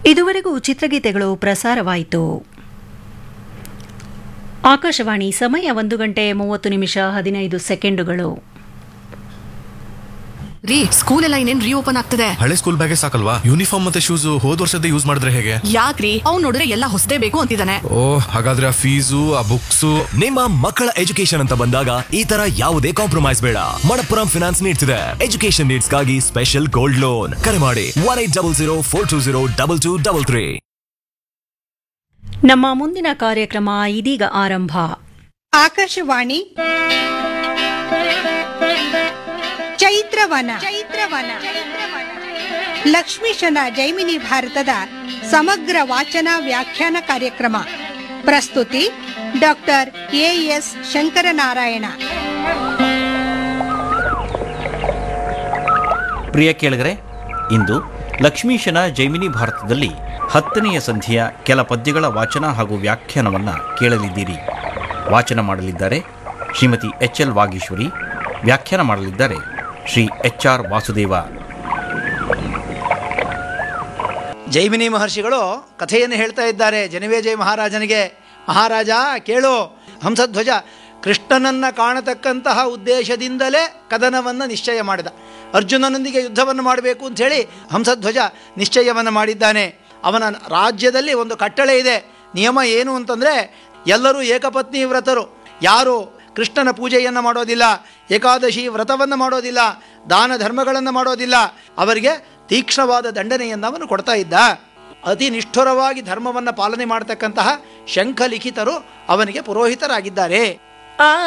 ಇದುವರೆಗೂ ಚಿತ್ರಗೀತೆಗಳು ಪ್ರಸಾರವಾಯಿತು ಆಕಾಶವಾಣಿ ಸಮಯ ಒಂದು ಗಂಟೆ ಮೂವತ್ತು ನಿಮಿಷ ಹದಿನೈದು ಸೆಕೆಂಡುಗಳು ರೀ ಸ್ಕೂಲ್ ಎಲ್ಲ ಇನ್ನೇನ್ ರೀಓಪನ್ ಆಗ್ತದೆ ಹಳೆ ಸ್ಕೂಲ್ ಬ್ಯಾಗೆ ಸಾಕಲ್ವಾ ಯೂನಿಫಾರ್ಮ್ ಮತ್ತೆ ಶೂಸ್ ಹೋದ್ ವರ್ಷದ ಯೂಸ್ ಮಾಡಿದ್ರೆ ಹೇಗೆ ಯಾಕ್ರಿ ಅವ್ನ್ ನೋಡಿದ್ರೆ ಎಲ್ಲ ಹೊಸದೇ ಬೇಕು ಅಂತಿದ್ದಾನೆ ಓ ಹಾಗಾದ್ರೆ ಆ ಫೀಸು ಆ ಬುಕ್ಸು ನಿಮ್ಮ ಮಕ್ಕಳ ಎಜುಕೇಶನ್ ಅಂತ ಬಂದಾಗ ಈ ತರ ಯಾವುದೇ ಕಾಂಪ್ರಮೈಸ್ ಬೇಡ ಮಣಪ್ಪುರಂ ಫಿನಾನ್ಸ್ ನೀಡ್ತಿದೆ ಎಜುಕೇಶನ್ ನೀಡ್ಸ್ಗಾಗಿ ಸ್ಪೆಷಲ್ ಗೋಲ್ಡ್ ಲೋನ್ ಕರೆ ಮಾಡಿ one eight double zero four two zero double two double three ನಮ್ಮ ಮುಂದಿನ ಕಾರ್ಯಕ್ರಮ ಇದೀಗ ಆರಂಭ ಆಕಾಶವಾಣಿ ಚೈತ್ರವನ ಚೈತ್ರವನ ಲಕ್ಷ್ಮೀಶನ ಜೈಮಿನಿ ಭಾರತದ ಸಮಗ್ರ ವಾಚನ ವ್ಯಾಖ್ಯಾನ ಕಾರ್ಯಕ್ರಮ ಪ್ರಸ್ತುತಿ ಡಾಕ್ಟರ್ ಎ ಎಸ್ ಶಂಕರನಾರಾಯಣ ಪ್ರಿಯ ಕೇಳಿಗರೆ ಇಂದು ಲಕ್ಷ್ಮೀಶನ ಜೈಮಿನಿ ಭಾರತದಲ್ಲಿ ಹತ್ತನೆಯ ಸಂಧಿಯ ಕೆಲ ಪದ್ಯಗಳ ವಾಚನ ಹಾಗೂ ವ್ಯಾಖ್ಯಾನವನ್ನು ಕೇಳಲಿದ್ದೀರಿ ವಾಚನ ಮಾಡಲಿದ್ದಾರೆ ಶ್ರೀಮತಿ ಎಚ್ ಎಲ್ ವಾಗೀಶ್ವರಿ ವ್ಯಾಖ್ಯಾನ ಮಾಡಲಿದ್ದಾರೆ ಶ್ರೀ ಎಚ್ ಆರ್ ವಾಸುದೇವ ಜೈಮಿನಿ ಮಹರ್ಷಿಗಳು ಕಥೆಯನ್ನು ಹೇಳ್ತಾ ಇದ್ದಾರೆ ಜನಮೇಜಯ ಮಹಾರಾಜನಿಗೆ ಮಹಾರಾಜ ಕೇಳು ಹಂಸಧ್ವಜ ಕೃಷ್ಣನನ್ನು ಕಾಣತಕ್ಕಂತಹ ಉದ್ದೇಶದಿಂದಲೇ ಕದನವನ್ನು ನಿಶ್ಚಯ ಮಾಡಿದ ಅರ್ಜುನನೊಂದಿಗೆ ಯುದ್ಧವನ್ನು ಮಾಡಬೇಕು ಅಂಥೇಳಿ ಹಂಸಧ್ವಜ ನಿಶ್ಚಯವನ್ನು ಮಾಡಿದ್ದಾನೆ ಅವನ ರಾಜ್ಯದಲ್ಲಿ ಒಂದು ಕಟ್ಟಳೆ ಇದೆ ನಿಯಮ ಏನು ಅಂತಂದರೆ ಎಲ್ಲರೂ ಏಕಪತ್ನಿ ವ್ರತರು ಯಾರು ಕೃಷ್ಣನ ಪೂಜೆಯನ್ನು ಮಾಡೋದಿಲ್ಲ ಏಕಾದಶಿ ವ್ರತವನ್ನು ಮಾಡೋದಿಲ್ಲ ದಾನ ಧರ್ಮಗಳನ್ನು ಮಾಡೋದಿಲ್ಲ ಅವರಿಗೆ ತೀಕ್ಷ್ಣವಾದ ದಂಡನೆಯನ್ನು ಅವನು ಕೊಡ್ತಾ ಇದ್ದ ಅತಿ ನಿಷ್ಠುರವಾಗಿ ಧರ್ಮವನ್ನು ಪಾಲನೆ ಮಾಡತಕ್ಕಂತಹ ಶಂಖಲಿಖಿತರು ಅವನಿಗೆ ಪುರೋಹಿತರಾಗಿದ್ದಾರೆ